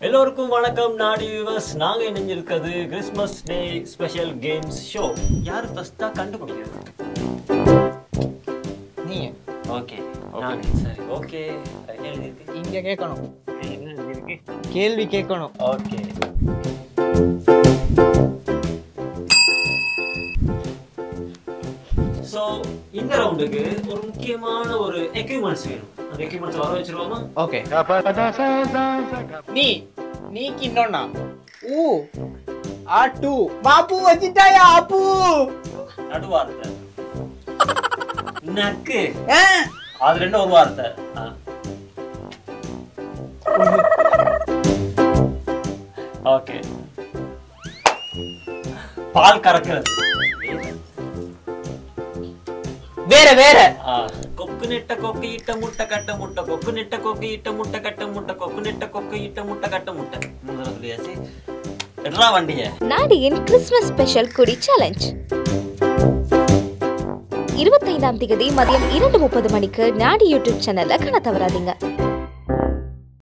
எல்லோருக்கும் வணக்கம் நாடி வியூவர்ஸ் நாங்க இணைஞ்சிருக்கிறது Christmas day special games show யார் ஃபர்ஸ்டா கண்டுபிடிக்கிறது நீங்க ஓகே நான் சரி ஓகே எழுதிருக்கு இங்க கேட்கணும் என்ன எழுதிருக்கு கேள்வி கேட்கணும் ஓகே ஸோ இந்த ரவுண்டுக்கு ஒரு முக்கியமான ஒரு எக்யூப்மெண்ட்ஸ் வேணும் அந்த எக்யூப்மெண்ட்ஸ் வர வச்சிருவோமா ஓகே நீ நீக்கு இன்னொன்னா ஊ ஆ டூ பாப்பு வச்சிட்டாயா அப்பு நடுவார்த்தை நக்கு ஆ, அது ரெண்டும் ஒரு வார்த்தை ஆ. ஓகே பால் கறக்கிறது வேற வேற ஆ. கொக்கு நெட்ட கொக்கு இட்ட முட்டை கட்ட முட்டை கொக்கு நெட்ட கொக்கு இட்ட முட்டை கட்ட முட்டை கொக்கு நெட்ட கொக்கு இட்ட முட்டை கட்ட முட்டை மூணு தடவை சொல்லியாச்சு எட்ரா வண்டிய நாடியின் கிறிஸ்துமஸ் ஸ்பெஷல் குடி சேலஞ்ச் இருபத்தைந்தாம் தேதி மதியம் இரண்டு முப்பது மணிக்கு நாடி யூடியூப் சேனல்ல காண தவறாதீங்க